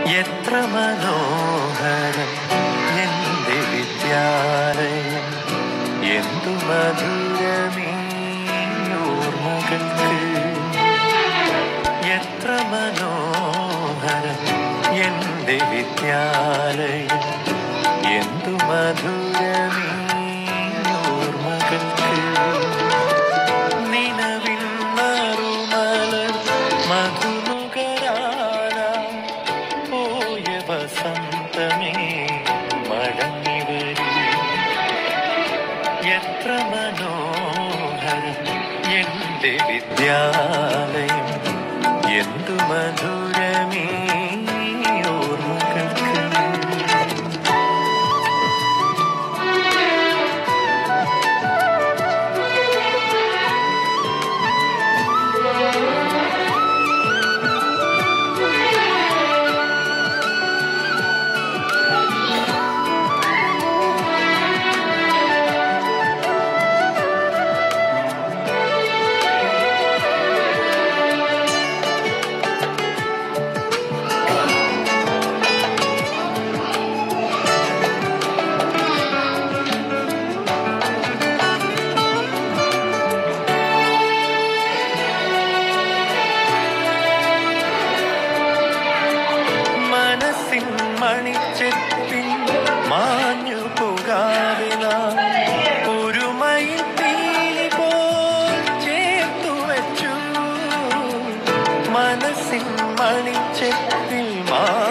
എത്ര മനോഹരം എന്റെ വിദ്യാലയം എന്തു മധുരമീ ഓർമ്മകൾക്ക് എത്ര മനോഹരം എന്റെ വിദ്യാലയം എന്തു മധുരമീ ഓർമ്മകൾക്ക് നിലവിൻ മറുമലർ മധുനുകരാനായി പോയ വസന്തമേ മടങ്ങി വരൂ എത്ര മനോഹരം എന്റെ വിദ്യാലയം എന്തു മധുരമേ ഓർമ്മകൾക്ക് മനസ്സിൻ മണിച്ചെപ്പിൽ മാഞ്ഞു പോകാതെ നാം ഒരു മയിൽ പീലി പോൽ ചേർത്തു വച്ചു മനസ്സിൻ മണിച്ചെപ്പിൽ മാ